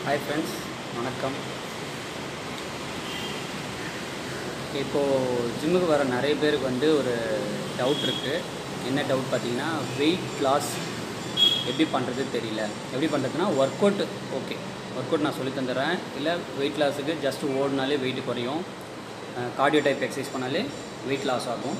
Hi friends வணக்கம் இப்போது ஜிம்முக்கு வர நிறைய பேருக்கு வந்து ஒரு டவுட் இருக்குது என்ன டவுட் பார்த்தீங்கன்னா வெயிட் லாஸ் எப்படி பண்ணுறது தெரியல எப்படி பண்ணுறதுன்னா work out okay work out நான் சொல்லி தந்துடுறேன் இல்லை வெயிட் லாஸுக்கு ஜஸ்ட் ஓடினாலே வெயிட் குறையும் கார்டியோ டைப் எக்ஸசைஸ் பண்ணாலே வெயிட் லாஸ் ஆகும்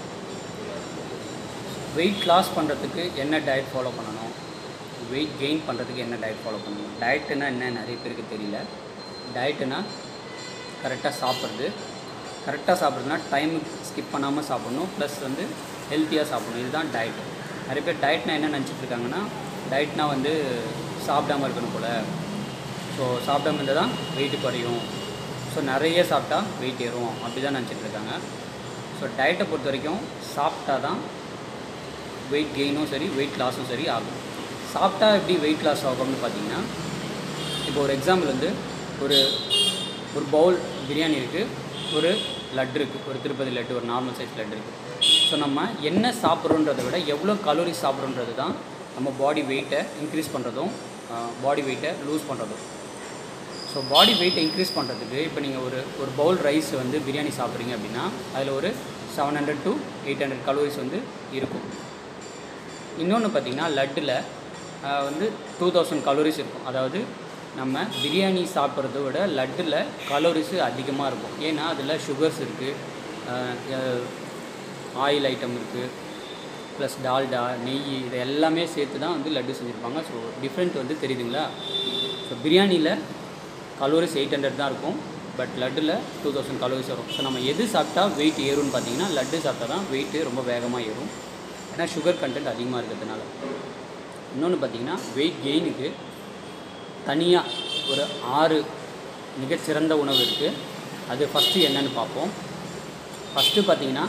வெயிட் லாஸ் பண்ணுறதுக்கு என்ன டயட் ஃபாலோ பண்ணணும் வெயிட் கெயின் பண்ணுறதுக்கு என்ன டயட் ஃபாலோ பண்ணணும் டயட்டுனா என்ன நிறைய பேருக்கு தெரியல டயட்டுனா கரெக்டாக சாப்பிட்றது கரெக்டாக சாப்பிட்றதுனா டைமுக்கு ஸ்கிப் பண்ணாமல் சாப்பிடணும் ப்ளஸ் வந்து ஹெல்த்தியாக சாப்பிடணும் இதுதான் டயட் நிறைய பேர் டயட்னா என்ன நினச்சிட்டு இருக்காங்கன்னா டயட்னா வந்து சாப்பிடாம இருக்கணும் போல் ஸோ சாப்பிடாம இருந்தால் தான் வெயிட் குறையும் ஸோ நிறைய சாப்பிட்டா வெயிட் ஏறும் அப்படி தான் நினச்சிட்டு இருக்காங்க ஸோ டயட்டை பொறுத்த வரைக்கும் சாப்பிட்டா தான் வெயிட் கெயினும் சரி வெயிட் லாஸும் சரி ஆகும் சாப்பிட்டா எப்படி வெயிட் லாஸ் ஆகும்னு பார்த்தீங்கன்னா இப்போ ஒரு எக்ஸாம்பிள் வந்து ஒரு ஒரு பவுல் பிரியாணி இருக்குது ஒரு லட்டு இருக்குது ஒரு திருப்பதி லட்டு ஒரு நார்மல் சைஸ் லட்டு இருக்குது ஸோ நம்ம என்ன சாப்பிட்றோன்றதை விட எவ்வளோ கலோரி சாப்பிட்றோன்றது தான் நம்ம பாடி வெயிட்டை இன்க்ரீஸ் பண்ணுறதும் பாடி வெயிட்டை லூஸ் பண்ணுறதும் ஸோ பாடி வெயிட்டை இன்க்ரீஸ் பண்ணுறதுக்கு இப்போ நீங்கள் ஒரு ஒரு பவுல் ரைஸ் வந்து பிரியாணி சாப்பிட்றீங்க அப்படின்னா அதில் ஒரு seven hundred to eight hundred calories வந்து இருக்கும் இன்னொன்று பார்த்தீங்கன்னா லட்டில் வந்து டூ தௌசண்ட் கலோரிஸ் இருக்கும் அதாவது நம்ம பிரியாணி சாப்பிட்றத விட லட்டில் கலோரிஸு அதிகமாக இருக்கும் ஏன்னா அதில் சுகர்ஸ் இருக்குது ஆயில் ஐட்டம் இருக்குது ப்ளஸ் டால்டா நெய் இது எல்லாமே சேர்த்து தான் வந்து லட்டு செஞ்சுருப்பாங்க ஸோ டிஃப்ரெண்ட் வந்து தெரியுதுங்களா ஸோ பிரியாணியில் கலோரிஸ் எயிட் ஹண்ட்ரட் தான் இருக்கும் பட் லட்டில் டூ தௌசண்ட் கலோரிஸ் வரும் ஸோ நம்ம எது சாப்பிட்டா வெயிட் ஏறும்னு பார்த்தீங்கன்னா லட்டு சாப்பிட்டா தான் வெயிட்டு ரொம்ப வேகமாக ஏறும் ஏன்னா சுகர் கண்டென்ட் அதிகமாக இருக்கிறதுனால இன்னொன்று பார்த்தீங்கன்னா வெயிட் கெயினுக்கு தனியாக ஒரு ஆறு மிகச்சிறந்த உணவு இருக்குது அது ஃபஸ்ட்டு என்னென்னு பார்ப்போம் ஃபஸ்ட்டு பார்த்தீங்கன்னா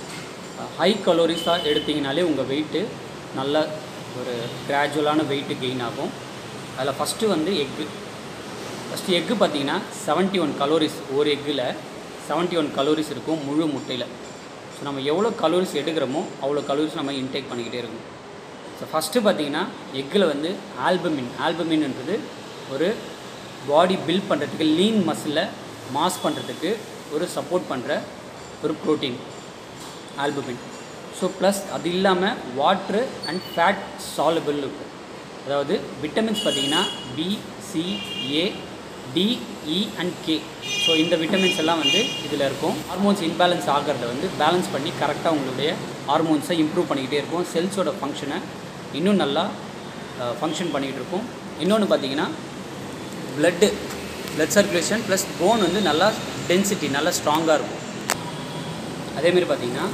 ஹை கலோரிஸாக எடுத்திங்கனாலே உங்கள் வெயிட்டு நல்ல ஒரு கிராஜுவலான வெயிட்டு கெயின் ஆகும் அதில் ஃபஸ்ட்டு வந்து எக்கு ஃபஸ்ட்டு எக்கு பார்த்தீங்கன்னா செவன்ட்டி ஒன் கலோரிஸ் ஒரு எக்கில் செவன்ட்டி ஒன் கலோரிஸ் இருக்கும் முழு முட்டையில் ஸோ நம்ம எவ்வளோ கலோரிஸ் எடுக்கிறோமோ அவ்வளோ கலோரிஸ் நம்ம இன்டேக் பண்ணிக்கிட்டே இருக்கும் ஸோ ஃபஸ்ட்டு பார்த்தீங்கன்னா எக்கில் வந்து ஆல்பமின் ஆல்பமின்ன்றது ஒரு பாடி பில்ட் பண்ணுறதுக்கு லீன் மசிலை மாஸ் பண்ணுறதுக்கு ஒரு சப்போர்ட் பண்ணுற ஒரு ப்ரோட்டீன் ஆல்பமின் ஸோ ப்ளஸ் அது இல்லாமல் வாட்ரு அண்ட் ஃபேட் சாலபிள் இருக்கும் அதாவது விட்டமின்ஸ் பார்த்தீங்கன்னா B C A D E and K so இந்த விட்டமின்ஸ் எல்லாம் வந்து இதில் இருக்கும் ஹார்மோன்ஸ் இன்பேலன்ஸ் ஆகிறத வந்து பேலன்ஸ் பண்ணி கரெக்டாக உங்களுடைய ஹார்மோன்ஸை இம்ப்ரூவ் பண்ணிக்கிட்டே இருக்கும் செல்ஸோட ஃபங்க்ஷனை இன்னும் நல்லா ஃபங்க்ஷன் பண்ணிக்கிட்டு இருக்கும் இன்னொன்று பார்த்தீங்கன்னா blood blood circulation plus bone வந்து நல்லா டென்சிட்டி நல்லா ஸ்ட்ராங்காக இருக்கும் அதேமாரி பார்த்தீங்கன்னா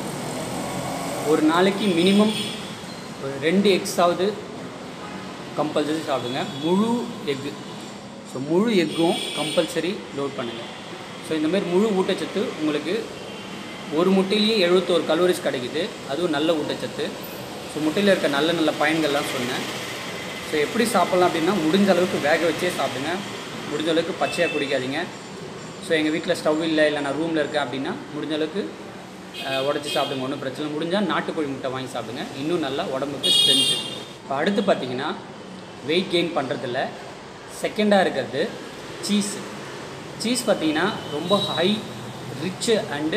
ஒரு நாளைக்கு மினிமம் ஒரு ரெண்டு எக்ஸாவது கம்பல்சரி சாப்பிடுங்க முழு எக்கு ஸோ முழு எக்கும் கம்பல்சரி லோட் பண்ணுங்கள் ஸோ இந்தமாரி முழு ஊட்டச்சத்து உங்களுக்கு ஒரு முட்டையிலேயே எழுபத்தோரு கலோரிஸ் கிடைக்குது அதுவும் நல்ல ஊட்டச்சத்து ஸோ முட்டையில் இருக்க நல்ல நல்ல பயன்கள்லாம் சொன்னேன் ஸோ எப்படி சாப்பிட்லாம் அப்படின்னா முடிஞ்ச அளவுக்கு வேக வச்சே சாப்பிடுங்க முடிஞ்ச அளவுக்கு பச்சையாக குடிக்காதீங்க ஸோ எங்கள் வீட்டில் ஸ்டவ் இல்லை இல்லை நான் ரூமில் இருக்கேன் அப்படின்னா முடிஞ்ச அளவுக்கு உடச்சி சாப்பிடுங்க ஒன்றும் பிரச்சனை முடிஞ்சால் நாட்டுக்கோழி முட்டை வாங்கி சாப்பிடுங்க இன்னும் நல்லா உடம்புக்கு ஸ்ட்ரென்த்து இப்போ அடுத்து பார்த்தீங்கன்னா வெயிட் கெயின் பண்ணுறதில்ல செகண்டாக இருக்கிறது சீஸ் சீஸ் பார்த்தீங்கன்னா ரொம்ப high rich and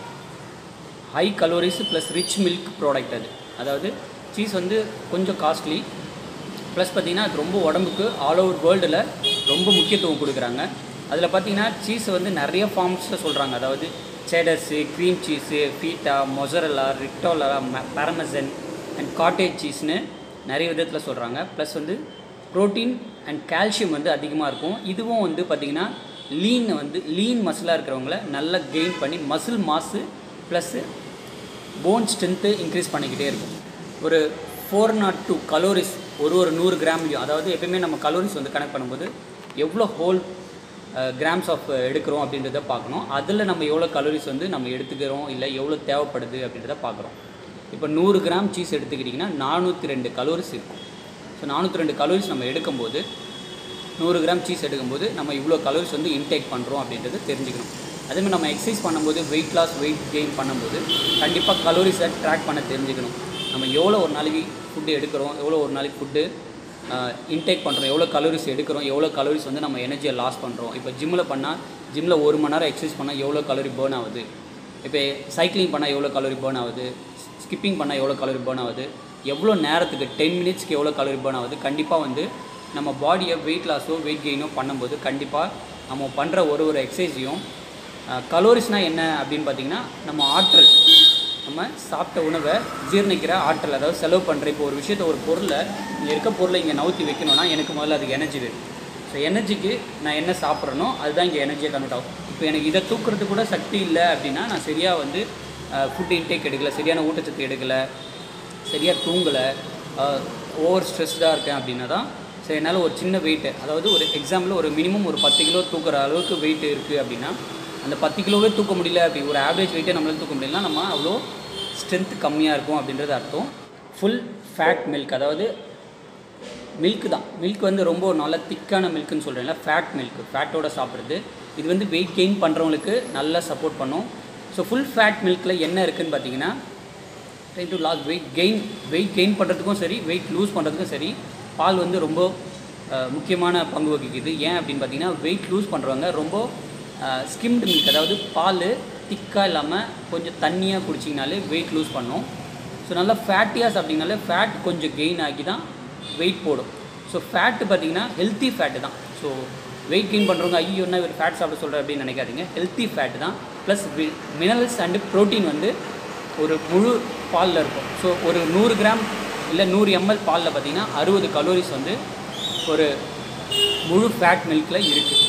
high calories plus rich milk product அது அதாவது சீஸ் வந்து கொஞ்சம் காஸ்ட்லி ப்ளஸ் பார்த்திங்கன்னா அது ரொம்ப உடம்புக்கு ஆல் ஓவர் வேர்ல்டில் ரொம்ப முக்கியத்துவம் கொடுக்குறாங்க அதில் பார்த்திங்கன்னா சீஸ் வந்து நிறைய ஃபார்ம்ஸில் சொல்கிறாங்க அதாவது cheddars cream cheese feta mozzarella ricotta parmesan and cottage சீஸ்னு நிறைய விதத்தில் சொல்கிறாங்க ப்ளஸ் வந்து ப்ரோட்டீன் அண்ட் கால்சியம் வந்து அதிகமாக இருக்கும் இதுவும் வந்து பார்த்திங்கன்னா லீன் வந்து லீன் மசிலாக இருக்கிறவங்கள நல்லா கெயின் பண்ணி muscle mass plus bone strength increase பண்ணிக்கிட்டே இருக்கும் ஒரு ஃபோர் நாட் டூ கலோரிஸ் ஒரு ஒரு நூறு கிராம்லையும் அதாவது எப்பயுமே நம்ம கலோரிஸ் வந்து கனெக்ட் பண்ணும்போது எவ்வளோ ஹோல் கிராம்ஸ் ஆஃப் எடுக்கிறோம் அப்படின்றத பார்க்கணும் அதில் நம்ம எவ்வளோ கலோரிஸ் வந்து நம்ம எடுத்துக்கிறோம் இல்லை எவ்வளோ தேவைப்படுது அப்படின்றத பார்க்குறோம் இப்போ நூறு கிராம் சீஸ் எடுத்துக்கிட்டிங்கன்னா நானூற்றி ரெண்டு கலோரிஸ் இருக்கும் ஸோ நானூற்றி ரெண்டு கலோரிஸ் நம்ம எடுக்கும்போது நூறு கிராம் சீஸ் எடுக்கும்போது நம்ம இவ்வளோ கலோரிஸ் வந்து இன்டேக் பண்ணுறோம் அப்படின்றத தெரிஞ்சுக்கணும் அதேமாதிரி நம்ம எக்ஸசைஸ் பண்ணும்போது வெயிட் லாஸ் வெயிட் கெயின் பண்ணும்போது கண்டிப்பாக கலோரிஸை ட்ராக் பண்ண தெரிஞ்சுக்கணும் நம்ம எவ்வளோ ஒரு நாளைக்கு ஃபுட்டு எடுக்கிறோம் எவ்வளோ ஒரு நாளைக்கு ஃபுட்டு இன்டேக் பண்ணுறோம் எவ்வளோ கலோரிஸ் எடுக்கிறோம் எவ்வளோ கலோரிஸ் வந்து நம்ம எனர்ஜியை லாஸ் பண்ணுறோம் இப்போ ஜிம்மில் பண்ணால் ஜிம்மில் ஒரு மணி நேரம் எக்ஸசைஸ் பண்ணால் எவ்வளோ கலோரி பேர்ன் ஆகுது இப்போ சைக்கிளிங் பண்ணால் எவ்வளோ கலோரி பேர்ன் ஆகுது ஸ்கிப்பிங் பண்ணால் எவ்வளோ கலோரி பேர்ன் ஆகுது எவ்வளோ நேரத்துக்கு டென் மினிட்ஸ்க்கு எவ்வளோ கலோரி பேர்ன் ஆகுது கண்டிப்பாக வந்து நம்ம பாடியை வெயிட் லாஸோ வெயிட் கெயினோ பண்ணும்போது கண்டிப்பாக நம்ம பண்ணுற ஒரு ஒரு எக்ஸசைஸையும் கலோரிஸ்னால் என்ன அப்படின்னு பார்த்தீங்கன்னா நம்ம ஆற்றல் நம்ம சாப்பிட்ட உணவை ஜீரணிக்கிற ஆற்றல் அதாவது செலவு பண்ணுற இப்போ ஒரு விஷயத்தை ஒரு பொருளை இங்கே இருக்க பொருளை இங்கே நவுத்தி வைக்கணும்னா எனக்கு முதல்ல அதுக்கு எனர்ஜி வேணும் ஸோ எனர்ஜிக்கு நான் என்ன சாப்பிட்றனோ அதுதான் இங்கே எனர்ஜியை கன்வெர்ட் ஆகும் இப்போ எனக்கு இதை தூக்குறது கூட சக்தி இல்லை அப்படின்னா நான் சரியாக வந்து ஃபுட் இன்டேக் எடுக்கலை சரியான ஊட்டச்சத்து எடுக்கலை சரியாக தூங்கலை ஓவர் ஸ்ட்ரெஸ்டாக இருக்கேன் அப்படின்னா தான் சரி என்னால் ஒரு சின்ன வெயிட்டு அதாவது ஒரு எக்ஸாம்பிள் ஒரு மினிமம் ஒரு பத்து கிலோ தூக்குற அளவுக்கு வெயிட் இருக்குது அப்படின்னா அந்த பத்து கிலோவே தூக்க முடியல அப்படி ஒரு ஆவரேஜ் வெயிட்டே நம்மளால தூக்க முடியலனா நம்ம அவ்வளோ ஸ்ட்ரென்த் கம்மியாக இருக்கும் அப்படின்றது அர்த்தம் ஃபுல் ஃபேட் மில்க் அதாவது மில்க் தான் மில்க் வந்து ரொம்ப நல்ல திக்கான மில்க்குன்னு சொல்கிறேன்ல ஃபேட் மில்க் ஃபேட்டோட சாப்பிட்றது இது வந்து வெயிட் கெயின் பண்ணுறவங்களுக்கு நல்லா சப்போர்ட் பண்ணும் ஸோ ஃபுல் ஃபேட் மில்கில் என்ன இருக்குதுன்னு பார்த்தீங்கன்னா try to loss weight gain weight gain பண்ணுறதுக்கும் சரி வெயிட் லூஸ் பண்ணுறதுக்கும் சரி பால் வந்து ரொம்ப அஹ், முக்கியமான பங்கு வகிக்குது ஏன் அப்படின்னு பார்த்தீங்கன்னா வெயிட் லூஸ் பண்ணுறவங்க ரொம்ப ஸ்கிம்டு மில்க் அதாவது பால் திக்காக இல்லாமல் கொஞ்சம் தண்ணியாக குடிச்சிங்கனாலே வெயிட் லூஸ் பண்ணும் ஸோ நல்லா ஃபேட்டியாக சாப்பிட்டீங்கனாலே ஃபேட் கொஞ்சம் கெயின் ஆகி தான் வெயிட் போடும் ஸோ ஃபேட்டு பார்த்தீங்கன்னா ஹெல்த்தி ஃபேட்டு தான் ஸோ வெயிட் கெயின் பண்ணுறவங்க ஐயோ என்ன இவர் ஃபேட் சாப்பிட சொல்கிற அப்படின்னு நினைக்காதீங்க ஹெல்த்தி ஃபேட் தான் ப்ளஸ் மினரல்ஸ் அண்டு ப்ரோட்டீன் வந்து ஒரு முழு பாலில் இருக்கும் ஸோ ஒரு நூறு கிராம் இல்லை நூறு எம்எல் பாலில் பார்த்தீங்கன்னா அறுபது கலோரிஸ் வந்து ஒரு முழு ஃபேட் மில்கில் இருக்குது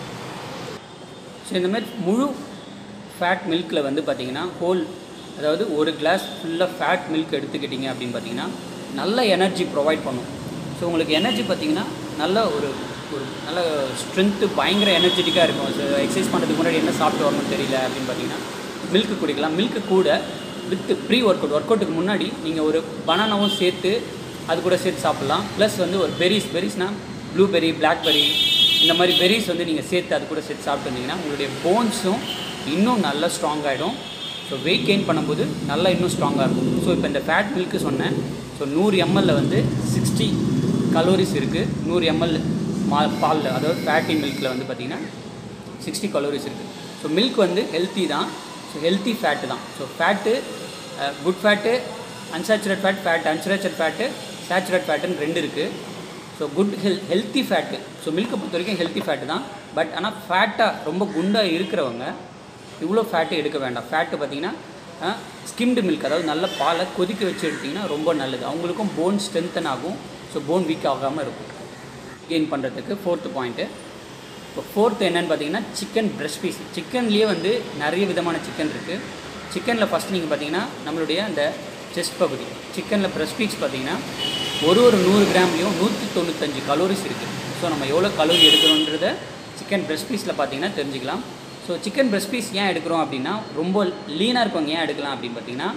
ஸோ இந்த மாதிரி முழு ஃபேட் மில்கில் வந்து பார்த்தீங்கன்னா ஹோல் அதாவது ஒரு கிளாஸ் ஃபுல்லாக ஃபேட் மில்க் எடுத்துக்கிட்டிங்க அப்படின்னு பார்த்தீங்கன்னா நல்ல எனர்ஜி ப்ரொவைட் பண்ணும் ஸோ உங்களுக்கு எனர்ஜி பார்த்தீங்கன்னா நல்ல ஒரு ஒரு நல்ல ஸ்ட்ரென்த்து பயங்கர எனர்ஜெட்டிக்காக இருக்கும் ஸோ எக்ஸசைஸ் பண்ணுறதுக்கு முன்னாடி என்ன சாப்பிட்டு வரணும்னு தெரியல அப்படின்னு பார்த்தீங்கன்னா மில்க் குடிக்கலாம் மில்க்கு கூட with pre work out work அவுட்டுக்கு முன்னாடி நீங்கள் ஒரு பனானாவும் சேர்த்து அது கூட சேர்த்து சாப்பிட்லாம் ப்ளஸ் வந்து ஒரு பெரிஸ் பெரிஸ்னால் ப்ளூபெரி பிளாக்பெரி இந்த மாதிரி பெரிஸ் வந்து நீங்கள் சேர்த்து அது கூட சேர்த்து சாப்பிட்டு வந்தீங்கன்னா உங்களுடைய போன்ஸும் இன்னும் நல்லா ஸ்ட்ராங் ஆகிடும் ஸோ வெயிட் கெயின் பண்ணும்போது நல்லா இன்னும் ஸ்ட்ராங்காக இருக்கும் ஸோ இப்போ இந்த ஃபேட் மில்க்கு சொன்னேன் ஸோ நூறு எம்எல்ல வந்து சிக்ஸ்டி கலோரிஸ் இருக்குது நூறு எம்எல் மா பாலில் அதாவது ஃபேட்டி மில்கில் வந்து பார்த்திங்கன்னா சிக்ஸ்டி கலோரிஸ் இருக்குது ஸோ மில்க் வந்து ஹெல்த்தி தான் ஸோ ஹெல்த்தி ஃபேட்டு தான் so fat good fat unsaturated fat fat unsaturated fat saturated ஃபேட்டுன்னு ரெண்டு இருக்குது ஸோ குட் ஹெல் ஹெல்த்தி ஃபேட்டு ஸோ மில்க்கை பொறுத்த வரைக்கும் ஹெல்த்தி ஃபேட்டு தான் பட் ஆனால் ஃபேட்டாக ரொம்ப குண்டாக இருக்கிறவங்க இவ்வளோ ஃபேட்டு எடுக்க வேண்டாம் ஃபேட்டு பார்த்தீங்கன்னா ஸ்கிம்டு மில்க் அதாவது நல்ல பாலை கொதிக்க வச்சு எடுத்திங்கன்னா ரொம்ப நல்லது அவங்களுக்கும் போன் ஸ்ட்ரென்தன் ஆகும் ஸோ போன் வீக் ஆகாமல் இருக்கும் கெயின் பண்ணுறதுக்கு ஃபோர்த்து பாயிண்ட்டு இப்போ ஃபோர்த்து என்னன்னு பார்த்தீங்கன்னா சிக்கன் பிரஷ் பீஸ் சிக்கன்லேயே வந்து நிறைய விதமான சிக்கன் இருக்குது சிக்கனில் ஃபஸ்ட் நீங்கள் பார்த்தீங்கன்னா நம்மளுடைய அந்த செஸ்ட் பகுதி சிக்கனில் பிரஷ் பீஸ் பார்த்தீங்கன்னா ஒரு ஒரு நூறு கிராம்லேயும் நூற்றி தொண்ணூத்தஞ்சு கலோரிஸ் இருக்குது ஸோ நம்ம எவ்வளோ கலோரி எடுக்கிறோன்றத சிக்கன் பிரஷ் பீஸில் பார்த்தீங்கன்னா தெரிஞ்சுக்கலாம் ஸோ சிக்கன் பிரஷ் பீஸ் ஏன் எடுக்கிறோம் அப்படின்னா ரொம்ப லீனாக இருக்கவங்க ஏன் எடுக்கலாம் அப்படின்னு பார்த்தீங்கன்னா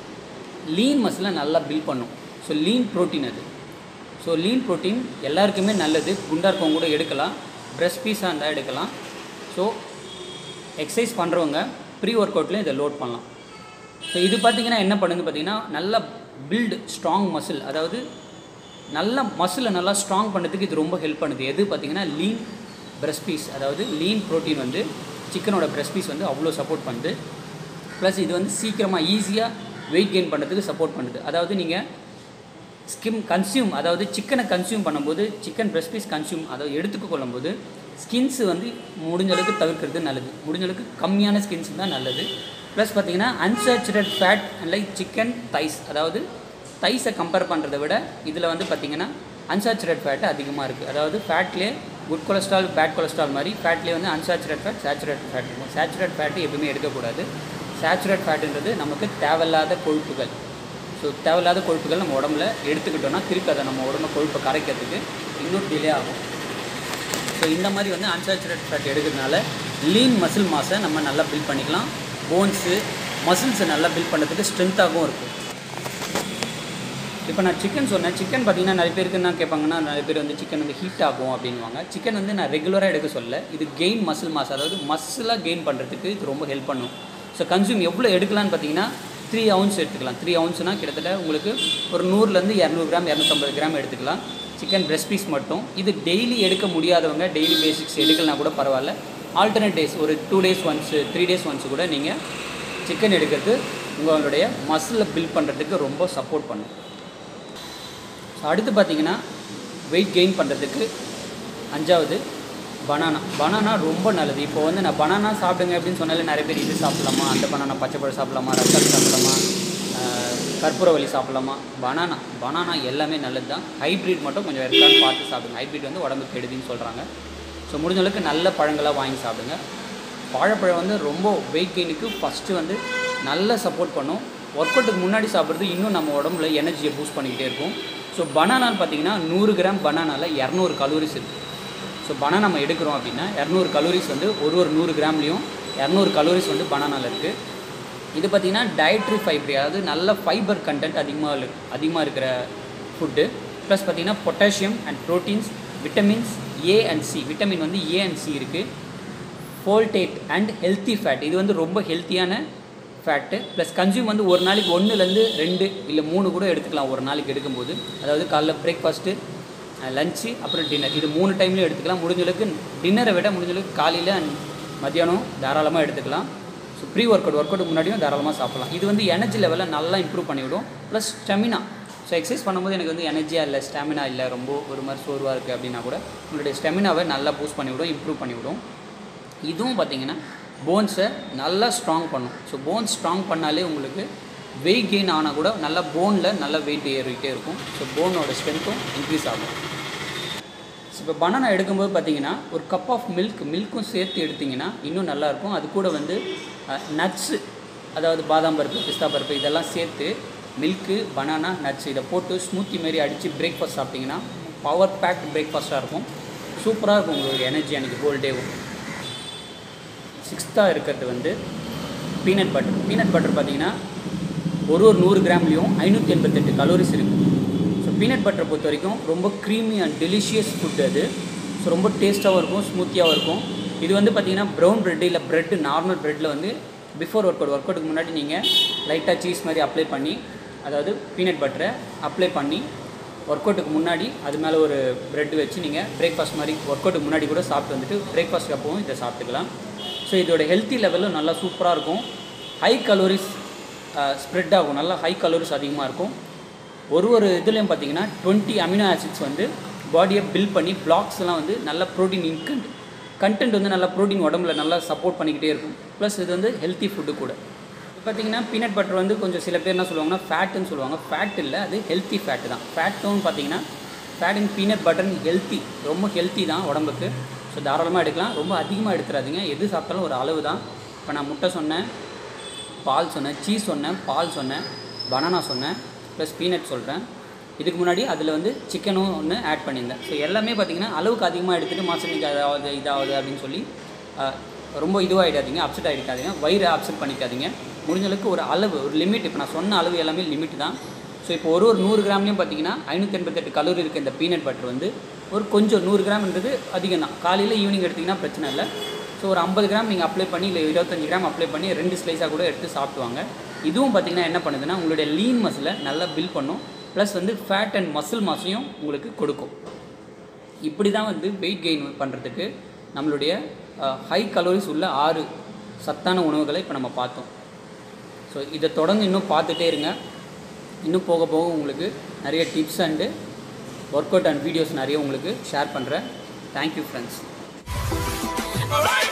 லீன் மசிலை நல்லா பில்ட் பண்ணும் ஸோ லீன் ப்ரோட்டீன் அது ஸோ லீன் ப்ரோட்டீன் எல்லாருக்குமே நல்லது குண்டாக இருக்கவங்க கூட எடுக்கலாம் பிரஷ் பீஸாக இருந்தால் எடுக்கலாம் ஸோ எக்ஸசைஸ் பண்ணுறவங்க ப்ரீ ஒர்க் அவுட்லேயும் இதை லோட் பண்ணலாம் ஸோ இது பார்த்தீங்கன்னா என்ன பண்ணுது பார்த்தீங்கன்னா நல்ல பில்டு ஸ்ட்ராங் மசில் அதாவது நல்ல மசிலை நல்லா ஸ்ட்ராங் பண்ணுறதுக்கு இது ரொம்ப ஹெல்ப் பண்ணுது எது பார்த்தீங்கன்னா லீன் பிரஷ் பீஸ் அதாவது லீன் ப்ரோட்டீன் வந்து சிக்கனோட பிரஷ் பீஸ் வந்து அவ்வளோ சப்போர்ட் பண்ணுது ப்ளஸ் இது வந்து சீக்கிரமாக ஈஸியாக வெயிட் கெயின் பண்ணுறதுக்கு சப்போர்ட் பண்ணுது அதாவது நீங்கள் ஸ்கிம் கன்சியூம் அதாவது சிக்கனை கன்சியூம் பண்ணும்போது சிக்கன் பிரஷ் பீஸ் கன்சியூம் அதாவது எடுத்துக்க கொள்ளும்போது ஸ்கின்ஸ் வந்து முடிஞ்ச அளவுக்கு தவிர்க்கிறது நல்லது முடிஞ்ச அளவுக்கு கம்மியான ஸ்கின்ஸ் தான் நல்லது ப்ளஸ் பார்த்தீங்கன்னா unsaturated fat like chicken thighs அதாவது தைஸை கம்பேர் பண்ணுறதை விட இதில் வந்து பார்த்தீங்கன்னா அன்சாச்சுரேட் ஃபேட் அதிகமாக இருக்குது அதாவது ஃபேட்லேயே குட் கொலஸ்ட்ரால் பேட் கொலஸ்ட்ரால் மாதிரி ஃபேட்லேயே வந்து அன்சாச்சுரேட் ஃபேட் சேச்சுரேட் ஃபேட் இருக்கும் சேச்சுரேட் ஃபேட்டு எப்பவுமே எடுக்கக்கூடாது சேச்சுரேட் ஃபேட்டுன்றது நமக்கு தேவையில்லாத கொழுப்புகள் ஸோ தேவையில்லாத கொழுப்புகள் நம்ம உடம்புல எடுத்துக்கிட்டோம்னா திருப்பி அதை நம்ம உடம்பு கொழுப்பை கரைக்கிறதுக்கு இன்னும் டிலே ஆகும் ஸோ இந்த மாதிரி வந்து அன்சாச்சுரேட் ஃபேட் எடுக்கிறதுனால லீன் மசில் மாஸை நம்ம நல்லா பில்ட் பண்ணிக்கலாம் போன்ஸு மசில்ஸை நல்லா பில்ட் பண்ணுறதுக்கு ஸ்ட்ரென்த்தாகவும் இருக்கும் இப்போ நான் சிக்கன் சொன்னேன் சிக்கன் பார்த்தீங்கன்னா நிறைய பேருக்கு என்ன கேட்பாங்கன்னா நிறைய பேர் வந்து சிக்கன் வந்து ஹீட் ஆகும் அப்படின்வாங்க சிக்கன் வந்து நான் ரெகுலராக எடுக்க சொல்ல இது கெயின் மசில் மாஸ் அதாவது மசிலாக கெயின் பண்ணுறதுக்கு இது ரொம்ப ஹெல்ப் பண்ணும் ஸோ கன்சியூம் எவ்வளோ எடுக்கலாம்னு பார்த்தீங்கன்னா த்ரீ அவுன்ஸ் எடுத்துக்கலாம் த்ரீ அவுன்ஸ்னால் கிட்டத்தட்ட உங்களுக்கு ஒரு நூறுலேருந்து இரநூறு கிராம் இரநூத்தம்பது கிராம் எடுத்துக்கலாம் சிக்கன் breast பீஸ் மட்டும் இது டெய்லி எடுக்க முடியாதவங்க டெய்லி பேசிக்ஸ் எடுக்கலனா கூட பரவாயில்ல ஆல்டர்னேட் டேஸ் ஒரு two days once three days once கூட நீங்கள் சிக்கன் எடுக்கிறது உங்களுடைய மசிலை பில்ட் பண்ணுறதுக்கு ரொம்ப சப்போர்ட் பண்ணும் ஸோ அடுத்து பார்த்தீங்கன்னா வெயிட் கெயின் பண்ணுறதுக்கு அஞ்சாவது பனானா பனானா ரொம்ப நல்லது இப்போ வந்து நான் பனானா சாப்பிடுங்க அப்படின்னு சொன்னாலே நிறைய பேர் இது சாப்பிடலாமா அந்த பனானா பச்சை பழம் சாப்பிடலாமா ரத்தம் சாப்பிடலாமா ஆஹ், கற்பூரவள்ளி சாப்பிடலாமா பனானா பனானா எல்லாமே நல்லது தான் ஹைப்ரிட் மட்டும் கொஞ்சம் இருக்கான்னு பார்த்து சாப்பிடுங்க ஹைப்ரிட் வந்து உடம்புக்கு கெடுதின்னு சொல்கிறாங்க ஸோ முடிஞ்ச அளவுக்கு நல்ல பழங்களாக வாங்கி சாப்பிடுங்க வாழைப்பழம் வந்து ரொம்ப வெயிட் கெயினுக்கு ஃபஸ்ட்டு வந்து நல்ல சப்போர்ட் பண்ணும் ஒர்க் அவுட்டுக்கு முன்னாடி சாப்பிட்றது இன்னும் நம்ம உடம்புல எனர்ஜியை பூஸ்ட் பண்ணிக்கிட்டே இருக்கும் ஸோ பனானான்னு பார்த்தீங்கன்னா நூறு கிராம் பனானாவில் இரநூறு கலோரிஸ் இருக்குது ஸோ பனானா நம்ம எடுக்கிறோம் அப்படின்னா இரநூறு கலோரிஸ் வந்து ஒரு ஒரு நூறு கிராம்லேயும் இரநூறு கலோரிஸ் வந்து பனானாவில் இருக்குது இது பார்த்திங்கன்னா டயட்ரி ஃபைபர் அதாவது நல்ல ஃபைபர் கண்டென்ட் அதிகமாக அதிகமாக இருக்கிற ஃபுட்டு ப்ளஸ் பார்த்திங்கன்னா potassium and proteins vitamins A and C vitamin வந்து ஏ அண்ட் சி இருக்குது ஃபோல்டேட் அண்ட் ஹெல்த்தி ஃபேட் இது வந்து ரொம்ப ஹெல்த்தியான ஃபேட்டு ப்ளஸ் கன்சியூம் வந்து ஒரு நாளைக்கு ஒன்றுலேருந்து ரெண்டு இல்லை மூணு கூட எடுத்துக்கலாம் ஒரு நாளைக்கு எடுக்கும்போது அதாவது காலைல பிரேக்ஃபாஸ்ட்டு லஞ்சு அப்புறம் டின்னர் இது மூணு டைம்லையும் எடுத்துக்கலாம் முடிஞ்ச அளவுக்கு டின்னரை விட முடிஞ்ச அளவுக்கு காலையில் அண்ட் மத்தியானம் தாராளமாக எடுத்துக்கலாம் so pre work out work out முன்னாடியும் தாராளமாக சாப்பிடலாம் இது வந்து எனர்ஜி லெவலை நல்லா இம்ப்ரூவ் பண்ணிவிடும் ப்ளஸ் ஸ்டெமினா ஸோ எக்ஸசைஸ் பண்ணும்போது எனக்கு வந்து எனர்ஜியாக இல்லை ஸ்டாமினா இல்லை ரொம்ப ஒரு மாதிரி சோர்வாக இருக்குது அப்படின்னா கூட உங்களுடைய ஸ்டெமினாவை நல்லா பூஸ்ட் பண்ணிவிடும் இம்ப்ரூவ் பண்ணிவிடும் இதுவும் பார்த்தீங்கன்னா போன்ஸை நல்லா ஸ்ட்ராங் பண்ணும் ஸோ போன்ஸ் ஸ்ட்ராங் பண்ணாலே உங்களுக்கு வெயிட் கெயின் ஆனால் கூட நல்லா போனில் நல்லா வெயிட் ஏறிக்கிட்டே இருக்கும் ஸோ போனோட ஸ்ட்ரென்த்தும் இன்க்ரீஸ் ஆகும் ஸோ இப்போ பனானா எடுக்கும்போது பார்த்தீங்கன்னா ஒரு கப் ஆஃப் மில்க் மில்க்கும் சேர்த்து எடுத்திங்கன்னா இன்னும் நல்லாயிருக்கும் அது கூட வந்து நட்ஸு அதாவது பாதாம் பருப்பு பிஸ்தா பருப்பு இதெல்லாம் சேர்த்து மில்க்கு பனானா நட்ஸ் இதை போட்டு ஸ்மூத்தி மாரி அடித்து பிரேக்ஃபாஸ்ட் சாப்பிட்டிங்கன்னா பவர் பேக்ட் பிரேக்ஃபாஸ்ட்டாக இருக்கும் சூப்பராக இருக்கும் உங்களுக்கு எனர்ஜி அன்றைக்கி ஹோல் டேவும் சிக்ஸ்த்தாக இருக்கிறது வந்து பீனட் பட்டர் பீனட் பட்டர் பார்த்தீங்கன்னா ஒரு ஒரு நூறு கிராம்லேயும் ஐநூற்றி எண்பத்தெட்டு கலோரிஸ் இருக்குது ஸோ பீனட் பட்டரை பொறுத்த வரைக்கும் ரொம்ப க்ரீமி அண்ட் டெலிஷியஸ் ஃபுட் அது ஸோ ரொம்ப டேஸ்ட்டாகவும் இருக்கும் ஸ்மூத்தியாகவும் இருக்கும் இது வந்து பார்த்தீங்கன்னா ப்ரௌன் ப்ரெட் இல்லை ப்ரெட் நார்மல் ப்ரெட்டில் வந்து பிஃபோர் ஒர்க் அவுட் ஒர்க் அவுட்டுக்கு முன்னாடி நீங்கள் லைட்டாக சீஸ் மாதிரி அப்ளை பண்ணி அதாவது பீனட் பட்டரை அப்ளை பண்ணி ஒர்க் அவுட்டுக்கு முன்னாடி அது மேலே ஒரு பிரெட் வச்சு நீங்கள் பிரேக்ஃபாஸ்ட் மாதிரி ஒர்க் அவுட்டுக்கு முன்னாடி கூட சாப்பிட்டு வந்துட்டு பிரேக்ஃபாஸ்ட் அப்பவும் இதை சாப்பிட்டுக்கலாம் ஸோ இதோட ஹெல்த்தி லெவலும் நல்லா சூப்பராக இருக்கும் ஹை கலோரிஸ் ஸ்ப்ரெட் ஆகும் நல்லா ஹை கலோரிஸ் அதிகமாக இருக்கும் ஒரு ஒரு இதுலேயும் பார்த்தீங்கன்னா டுவெண்ட்டி அமினோ ஆசிட்ஸ் வந்து பாடியை பில்ட் பண்ணி பிளாக்ஸ்லாம் வந்து நல்ல ப்ரோட்டீன் இன்கண்ட் கண்டென்ட் வந்து நல்லா ப்ரோட்டீன் உடம்புல நல்லா சப்போர்ட் பண்ணிக்கிட்டே இருக்கும் ப்ளஸ் இது வந்து ஹெல்த்தி ஃபுட்டு கூட பார்த்தீங்கன்னா பீனட் பட்டர் வந்து கொஞ்சம் சில பேர் என்ன சொல்லுவாங்கன்னா ஃபேட்டுன்னு சொல்லுவாங்க ஃபேட் இல்லை அது ஹெல்த்தி ஃபேட்டு தான் ஃபேட்டும் பார்த்தீங்கன்னா fat in peanut butter healthy ரொம்ப ஹெல்த்தி தான் உடம்புக்கு ஸோ தாராளமாக எடுக்கலாம் ரொம்ப அதிகமாக எடுத்துறாதீங்க எது சாப்பிட்டாலும் ஒரு அளவு தான் இப்போ நான் முட்டை சொன்னேன் பால் சொன்னேன் சீஸ் சொன்னேன் பால் சொன்னேன் பனானா சொன்னேன் ப்ளஸ் பீனட் சொல்கிறேன் இதுக்கு முன்னாடி அதில் வந்து சிக்கனும் ஒன்று ஆட் பண்ணியிருந்தேன் ஸோ எல்லாமே பார்த்தீங்கன்னா அளவுக்கு அதிகமாக எடுத்துகிட்டு மாசனிக்கு அதாவது இதாகுது அப்படின்னு சொல்லி ஆஹ், ரொம்ப இதுவாகிடாதீங்க அப்செட் ஆகிடாதீங்க வயிறை அப்செட் பண்ணிக்காதீங்க முடிஞ்ச அளவுக்கு ஒரு அளவு ஒரு லிமிட் இப்போ நான் சொன்ன அளவு எல்லாமே லிமிட் தான் ஸோ இப்போ ஒரு ஒரு நூறு கிராம்லேயும் பார்த்தீங்கன்னா ஐநூற்றி எண்பத்தெட்டு கலோரி இருக்க இந்த பீனட் பட்டர் வந்து ஒரு கொஞ்சம் நூறு கிராம்ன்றது அதிகம் தான் காலையில் ஈவினிங் எடுத்திங்கன்னா பிரச்சனை இல்லை ஸோ ஒரு ஐம்பது கிராம் நீங்கள் அப்ளை பண்ணி இல்லை இருபத்தஞ்சு கிராம் அப்ளை பண்ணி ரெண்டு ஸ்லைஸாக கூட எடுத்து சாப்பிடுவாங்க இதுவும் பார்த்தீங்கன்னா என்ன பண்ணுதுன்னா உங்களுடைய லீன் மசிலை நல்லா பில்ட் பண்ணும் ப்ளஸ் வந்து ஃபேட் அண்ட் மசில் மாசையும் உங்களுக்கு கொடுக்கும் இப்படி தான் வந்து வெயிட் கெயின் பண்ணுறதுக்கு நம்மளுடைய ஹை கலோரிஸ் உள்ள ஆறு சத்தான உணவுகளை இப்போ நம்ம பார்த்தோம் ஸோ இதை தொடர்ந்து இன்னும் பார்த்துட்டே இருங்க இன்னும் போக போக உங்களுக்கு நிறைய tips and work out and videos நிறைய உங்களுக்கு ஷேர் பண்ணுறேன் தேங்க்யூ ஃப்ரெண்ட்ஸ் Alright.